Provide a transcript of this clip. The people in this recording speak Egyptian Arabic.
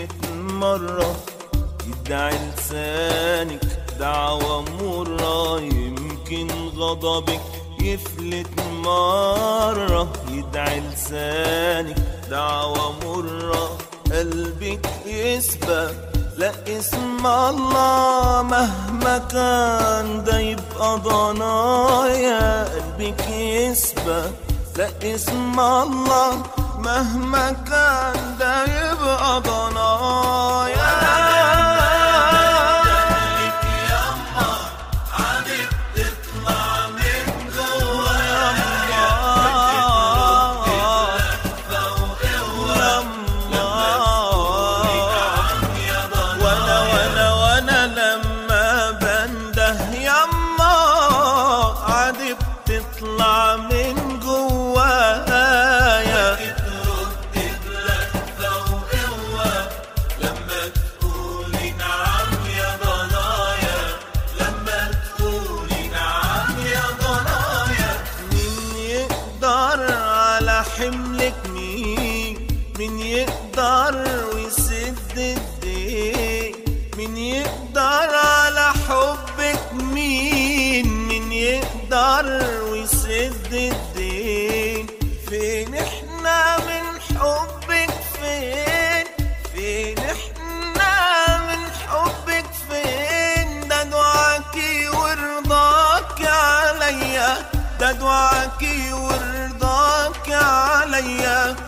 ميت مرة يدعي لسانك دعوة مرة يمكن غضبك يفلت مرة يدعي لسانك دعوة مرة قلبك يسبق لا اسم الله مهما كان ده يبقى ضنايا قلبك يسبق لا اسم الله مهما كان ده يبقى ضنايا وانا وانا وانا لما بنده يما عادي بتطلع من جوايا مين يقدر على حملك مين مين يقدر ويسد الدين مين يقدر على حبك مين مين يقدر ويسد الدين فين احنا من حبك فين فين احنا من حبك فين ده دعاكي ورضاك عليا ده دعاكي ورضاك عليا